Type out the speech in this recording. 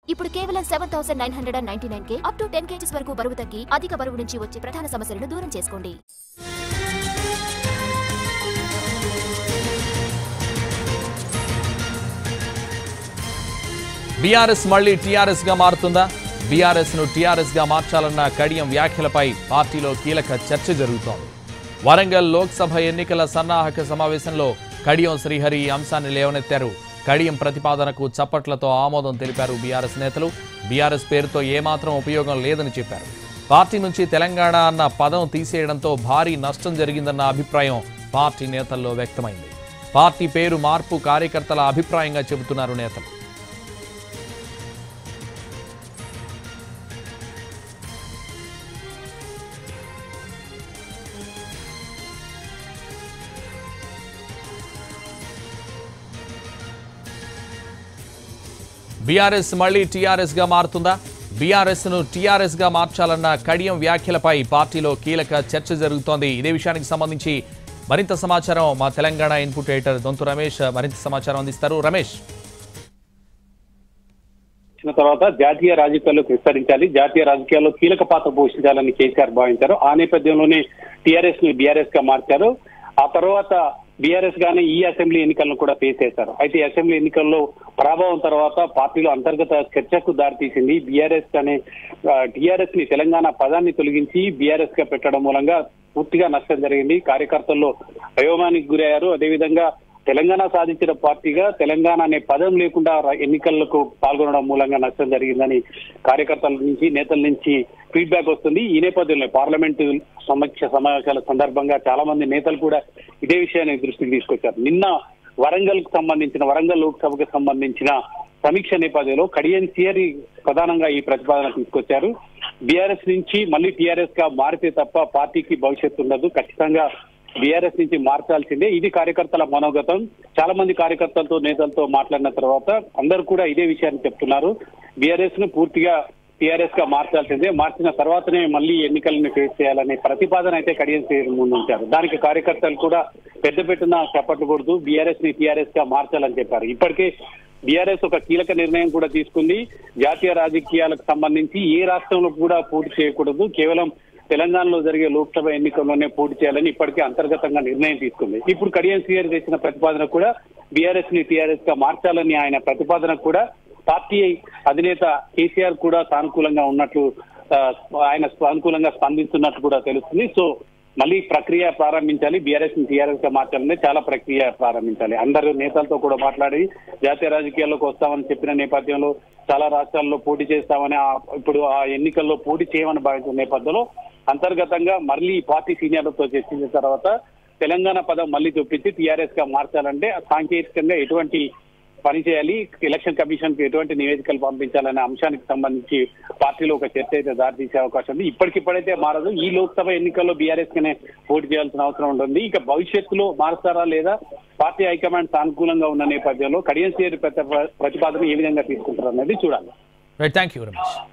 ఇప్పుడు కేవలం seven thousand nine hundred and ninety nine కే అప్ టు టెన్ కేజీస్ వరకు బరువు తగ్గి అధిక బరువు నుంచి వచ్చే ప్రధాన సమస్యలను దూరం చేసుకోండి బీఆర్ఎస్ మళ్లీ టీఆర్ఎస్ గా మారుతుందా బీఆర్ఎస్ ను టీఆర్ఎస్ గా మార్చాలన్న కడియం వ్యాఖ్యలపై పార్టీలో కీలక చర్చ జరుగుతోంది వరంగల్ లోక్సభ ఎన్నికల సన్నాహక సమావేశంలో కడియం శ్రీహరి ఈ అంశాన్ని లేవనెత్తారు కడియం ప్రతిపాదనకు చప్పట్లతో ఆమోదం తెలిపారు బీఆర్ఎస్ నేతలు బీఆర్ఎస్ పేరుతో ఏమాత్రం ఉపయోగం లేదని చెప్పారు పార్టీ నుంచి తెలంగాణ అన్న పదం తీసేయడంతో భారీ నష్టం జరిగిందన్న అభిప్రాయం పార్టీ నేతల్లో వ్యక్తమైంది పార్టీ పేరు మార్పు కార్యకర్తల అభిప్రాయంగా చెబుతున్నారు నేతలు బీఆర్ఎస్ మళ్లీ టీఆర్ఎస్ గా మారుతుందా బీఆర్ఎస్ ను టీఆర్ఎస్ గా మార్చాలన్న కడియం వ్యాఖ్యలపై పార్టీలో కీలక చర్చ జరుగుతోంది ఇదే విషయానికి సంబంధించి మరింత సమాచారం మా తెలంగాణ ఇన్పుట్ ఎడిటర్ దొంతు రమేష్ మరింత సమాచారం అందిస్తారు రమేష్ వచ్చిన తర్వాత జాతీయ రాజకీయాల్లోకి విస్తరించాలి జాతీయ రాజకీయాల్లో కీలక పాత్ర పోషించాలని కేసీఆర్ భావించారు ఆ నేపథ్యంలోనే టీఆర్ఎస్ ని బీఆర్ఎస్ గా మార్చారు ఆ తర్వాత బీఆర్ఎస్ గానే ఈ అసెంబ్లీ ఎన్నికలను కూడా ఫేస్ చేశారు అయితే ఈ అసెంబ్లీ ఎన్నికల్లో ప్రభావం తర్వాత పార్టీలో అంతర్గత చర్చకు దారితీసింది బీఆర్ఎస్ అనే టీఆర్ఎస్ ని తెలంగాణ పదాన్ని తొలగించి బీఆర్ఎస్ గా పెట్టడం మూలంగా పూర్తిగా నష్టం జరిగింది కార్యకర్తల్లో అయోమానికి గురయ్యారు అదేవిధంగా తెలంగాణ సాధించిన పార్టీగా తెలంగాణ అనే పదం లేకుండా ర- ఎన్నికలకు పాల్గొనడం మూలంగా నష్టం జరిగిందని కార్యకర్తల నుంచి నేతల నుంచి ఫీడ్బ్యాక్ వస్తుంది ఈ నేపథ్యంలో పార్లమెంటు సమీక్ష సమావేశాల సందర్భంగా చాలా మంది నేతలు కూడా ఇదే విషయాన్ని దృష్టికి తీసుకొచ్చారు నిన్న వరంగల్ కు సంబంధించిన వరంగల్ లోక్సభకు సంబంధించిన సమీక్ష నేపథ్యంలో కడియన్ థియరీ ప్రధానంగా ఈ ప్రతిపాదన తీసుకొచ్చారు బీఆర్ఎస్ నుంచి మళ్ళీ టీఆర్ఎస్ గా మారితే తప్ప పార్టీకి భవిష్యత్తు ఉండదు ఖచ్చితంగా బీఆర్ఎస్ నుంచి మార్చాల్సిందే ఇది కార్యకర్తల మనోగతం చాలా మంది కార్యకర్తలతో నేతలతో మాట్లాడిన తర్వాత అందరూ కూడా ఇదే విషయాన్ని చెప్తున్నారు బీఆర్ఎస్ ను పూర్తిగా టీఆర్ఎస్ గా మార్చాల్సిందే మార్చిన తర్వాతనే మళ్ళీ ఎన్నికలను ఫేస్ చేయాలనే ప్రతిపాదన అయితే కడియం శ్రీహరి ముందు ఉంచారు దానికి కార్యకర్తలు కూడా పెద్ద పెట్టున చప్పట్లు కొడుతూ బీఆర్ఎస్ ని టీఆర్ఎస్ గా మార్చాలని చెప్పారు ఇప్పటికే బీఆర్ఎస్ ఒక కీలక నిర్ణయం కూడా తీసుకుంది జాతీయ రాజకీయాలకు సంబంధించి ఏ రాష్ట్రంలో కూడా పూర్తి చేయకూడదు కేవలం తెలంగాణలో జరిగే లోక్సభ ఎన్నికల్లోనే పోటీ చేయాలని ఇప్పటికే అంతర్గతంగా నిర్ణయం తీసుకుంది ఇప్పుడు కడియం సీఆర్ చేసిన ప్రతిపాదన కూడా బీఆర్ఎస్ ని టీఆర్ఎస్ గా మార్చాలని ఆయన ప్రతిపాదన కూడా పార్టీ అధినేత కేసీఆర్ కూడా సానుకూలంగా ఉన్నట్లు ఆ, ఆయన సానుకూలంగా స్పందిస్తున్నట్లు కూడా తెలుస్తుంది సో మళ్ళీ ప్రక్రియ ప్రారంభించాలి బీఆర్ఎస్ ని టీఆర్ఎస్ గా మార్చాలంటే చాలా ప్రక్రియ ప్రారంభించాలి అందరూ నేతలతో కూడా మాట్లాడి జాతీయ రాజకీయాల్లోకి వస్తామని చెప్పిన నేపథ్యంలో చాలా రాష్ట్రాల్లో పోటీ చేస్తామని ఆ- ఇప్పుడు ఆ ఎన్నికల్లో పోటీ చేయమని భావించిన నేపథ్యంలో అంతర్గతంగా మళ్ళీ పార్టీ సీనియర్లతో చర్చించిన తర్వాత తెలంగాణ పదం మళ్ళీ చూపించి టీఆర్ఎస్ గా మార్చాలంటే సాంకేతికంగా ఎటువంటి పని చేయాలి ఎలక్షన్ కమిషన్ కి ఎటువంటి నివేదికలు పంపించాలనే అంశానికి సంబంధించి పార్టీలో ఒక చర్చ అయితే దారితీసే అవకాశం ఉంది ఇప్పటికిప్పుడైతే మారదు ఈ లోక్సభ ఎన్నికల్లో బీఆర్ఎస్ కనే పోటీ చేయాల్సిన అవసరం ఉంటుంది ఇక భవిష్యత్తులో మారుస్తారా లేదా పార్టీ హైకమాండ్ సానుకూలంగా ఉన్న నేపథ్యంలో కడియం సీఆర్ ప్రతిపాదన ఏ విధంగా తీసుకుంటారు అనేది చూడాలి రైట్ థ్యాంక్ యూ రమేష్